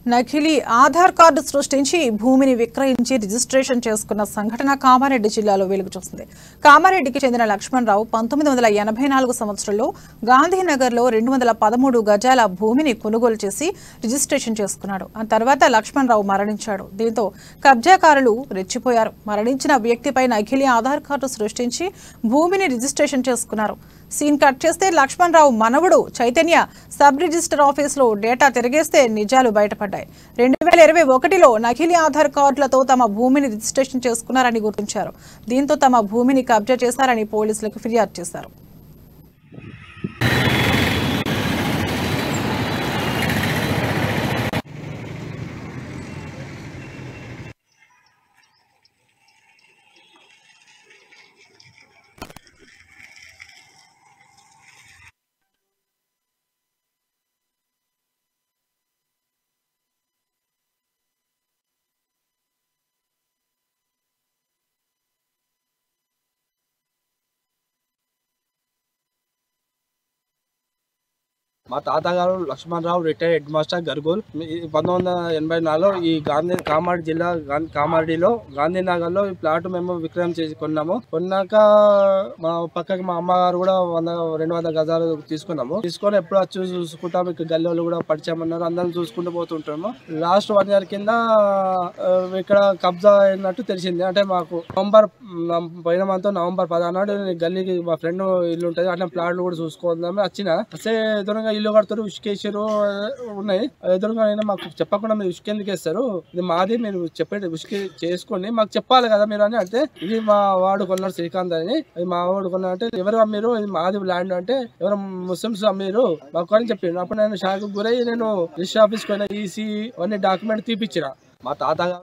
నకిలీ ఆధార్ కార్డు సృష్టించి భూమిని విక్రయించి రిజిస్ట్రేషన్ చేసుకున్న సంఘటన కామారెడ్డి జిల్లాలో వెలుగు చూసింది కామారెడ్డికి చెందిన లక్ష్మణరావు పంతొమ్మిది వందల ఎనభై నాలుగు సంవత్సరంలో గాంధీనగర్లో రెండు వందల పదమూడు గజాల భూమిని కొనుగోలు చేసి రిజిస్ట్రేషన్ చేసుకున్నాడు ఆ తర్వాత లక్ష్మణరావు మరణించాడు దీంతో కబ్జాకారులు రెచ్చిపోయారు మరణించిన వ్యక్తిపై నకిలీ ఆధార్ కార్డు సృష్టించి భూమిని రిజిస్ట్రేషన్ చేసుకున్నారు సీన్ కట్ చేస్తే లక్ష్మణరావు మనవడు చైతన్య సబ్ రిజిస్టర్ ఆఫీసులో డేటా తిరిగేస్తే నిజాలు బయటపడ్డాయి రెండు వేల ఇరవై ఒకటిలో నకిలీ ఆధార్ కార్డులతో తమ భూమిని రిజిస్ట్రేషన్ చేసుకున్నారని గుర్తించారు దీంతో తమ భూమిని కబ్జా చేశారని పోలీసులకు ఫిర్యాదు చేశారు మా తాతగారు లక్ష్మణరావు రిటైర్డ్ హెడ్ మాస్టర్ గర్గోల్ ఈ పంతొమ్మిది వందల ఎనభై నాలుగులో ఈ గాంధీ కామారెడ్డి జిల్లా గాం- కామారెడ్డిలో గాంధీనగర్లో ఈ ప్లాట్ మేము విక్రయం చేసి కొన్నాము కొన్నాక మా పక్కకి మా అమ్మగారు కూడా వంద రెండు వందల గజాలు తీసుకున్నాము తీసుకొని ఎప్పుడు వచ్చి చూసుకుంటాము ఇక్కడ గల్లీ వాళ్ళు కూడా పరిచయమన్నారు అందరం చూసుకుంటూ పోతుంటాము లాస్ట్ వన్ ఇయర్ కింద ఆ, ఇక్కడ కబ్జా అయినట్టు తెలిసింది అంటే మాకు నవంబర్ మ్, పోయిన మంత్ నవంబర్ పదహారు గల్లీకి మా ఫ్రెండ్ ఇల్లు ఉంటుంది అట్లా ప్లాట్లు కూడా చూసుకుందామని వచ్చిన వస్తే ఎదురుగా ఇల్లు కడతారు ఉసుకేసారు ఉన్నాయి ఎదురుగా అయినా మాకు చెప్పకుండా మీరు ఉసుక ఎందుకు వేస్తారు ఇది మాది మీరు చెప్పండి ఉసుక చేసుకొని మాకు చెప్పాలి కదా మీరు అని అంటే ఇది మా వాడు కొన్నారు శ్రీకాంత్ అని ఇది మా వాడు కొన్నారు అంటే ఎవరు అమ్మిరు ఇది మాది ల్యాండ్ అంటే ఎవరు ముస్లిమ్స్ అమ్మిరు మాకు అని చెప్పిండు అప్పుడు నేను షాక్ గురై నేను రిజిస్టర్ ఆఫీస్కి పోయిన ఈసీ అన్ని డాక్యుమెంట్ తీపిచ్చిన మా తాత